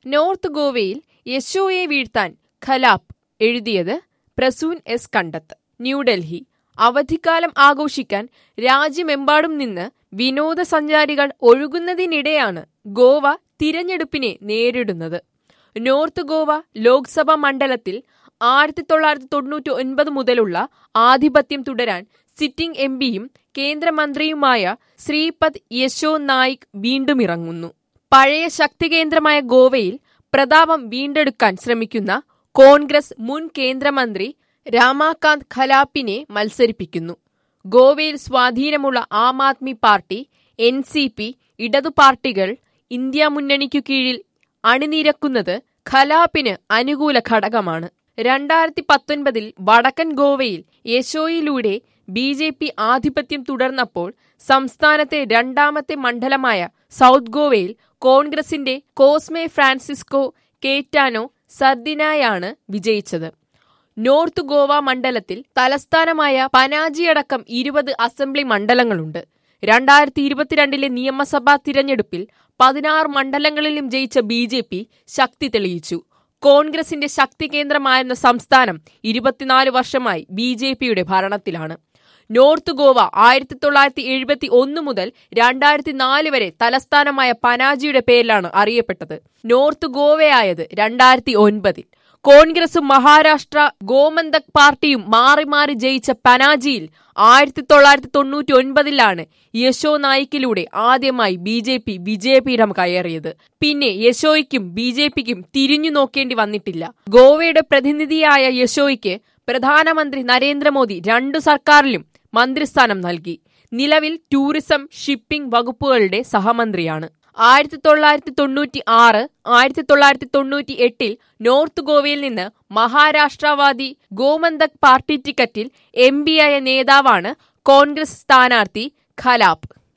north ഗോവയിൽ യശോയെ വീഴ്ത്താൻ ഖലാപ്പ് എഴുതിയത് പ്രസൂൻ S കണ്ടത്ത് New Delhi അവധിക്കാലം ആഘോഷിക്കാൻ രാജ്യമെമ്പാടും നിന്ന് വിനോദസഞ്ചാരികൾ ഒഴുകുന്നതിനിടെയാണ് ഗോവ തിരഞ്ഞെടുപ്പിനെ നേരിടുന്നത് നോർത്ത് ഗോവ ലോക്സഭാ മണ്ഡലത്തിൽ ആയിരത്തി തൊള്ളായിരത്തി തൊണ്ണൂറ്റി ഒൻപത് മുതലുള്ള ആധിപത്യം തുടരാൻ സിറ്റിംഗ് എം പിയും കേന്ദ്രമന്ത്രിയുമായ ശ്രീപദ് യശോ നായിക് വീണ്ടും ഇറങ്ങുന്നു പഴയ ശക്തികേന്ദ്രമായ ഗോവയിൽ പ്രതാപം വീണ്ടെടുക്കാൻ ശ്രമിക്കുന്ന കോൺഗ്രസ് മുൻ കേന്ദ്രമന്ത്രി രാമാകാന്ത് ഖലാപ്പിനെ മത്സരിപ്പിക്കുന്നു ഗോവയിൽ സ്വാധീനമുള്ള Aam Aadmi party N C P ഇടതു പാർട്ടികൾ ഇന്ത്യ മുന്നണിക്കു കീഴിൽ അണിനിരക്കുന്നത് ഖലാപ്പിന് അനുകൂല ഘടകമാണ് രണ്ടായിരത്തി പത്തൊൻപതിൽ വടക്കൻ ഗോവയിൽ യശോയിലൂടെ ബി ജെ പി ആധിപത്യം തുടർന്നപ്പോൾ സംസ്ഥാനത്തെ രണ്ടാമത്തെ മണ്ഡലമായ സൗത്ത് ഗോവയിൽ കോൺഗ്രസിന്റെ കോസ്മെ ഫ്രാൻസിസ്കോ കേറ്റാനോ സർദിനായാണ് വിജയിച്ചത് നോർത്ത് ഗോവ മണ്ഡലത്തിൽ തലസ്ഥാനമായ പനാജിയടക്കം ഇരുപത് അസംബ്ലി മണ്ഡലങ്ങളുണ്ട് രണ്ടായിരത്തി ഇരുപത്തിരണ്ടിലെ നിയമസഭാ തിരഞ്ഞെടുപ്പിൽ പതിനാറ് മണ്ഡലങ്ങളിലും ജയിച്ച ബി ജെ പി ശക്തി തെളിയിച്ചു കോൺഗ്രസിന്റെ ശക്തി കേന്ദ്രമായിരുന്ന സംസ്ഥാനം ഇരുപത്തിനാല് വർഷമായി ബി ജെ പിയുടെ ഭരണത്തിലാണ് നോർത്ത് ഗോവ ആയിരത്തി തൊള്ളായിരത്തി എഴുപത്തി ഒന്ന് മുതൽ രണ്ടായിരത്തി നാല് വരെ തലസ്ഥാനമായ പനാജിയുടെ പേരിലാണ് അറിയപ്പെട്ടത് നോർത്ത് ഗോവയായത് രണ്ടായിരത്തി ഒൻപതിൽ കോൺഗ്രസും മഹാരാഷ്ട്ര ഗോമന്തക് പാർട്ടിയും മാറി മാറി ജയിച്ച പനാജിയിൽ ആയിരത്തി തൊള്ളായിരത്തി തൊണ്ണൂറ്റി ഒൻപതിലാണ് യശോ നായിക്കിലൂടെ ആദ്യമായി ബി ജെ പി വിജയപീഠം കയറിയത് പിന്നെ യശോയ്ക്കും ബി ജെ പിക്കും തിരിഞ്ഞു നോക്കേണ്ടി വന്നിട്ടില്ല ഗോവയുടെ പ്രതിനിധിയായ യശോയ്ക്ക് പ്രധാനമന്ത്രി നരേന്ദ്രമോദി രണ്ടു സർക്കാരിലും മന്ത്രിസ്ഥാനം നൽകി നിലവിൽ ടൂറിസം ഷിപ്പിംഗ് വകുപ്പുകളുടെ സഹമന്ത്രിയാണ് ആയിരത്തി തൊള്ളായിരത്തി തൊണ്ണൂറ്റി ആറ് ആയിരത്തി തൊള്ളായിരത്തി തൊണ്ണൂറ്റി എട്ടിൽ നോർത്ത് ഗോവയിൽ നിന്ന് മഹാരാഷ്ട്രവാദി ഗോമന്തക് പാർട്ടി ടിക്കറ്റിൽ എം പിയായ നേതാവാണ് കോൺഗ്രസ് സ്ഥാനാർത്ഥി ഖലാപ്പ്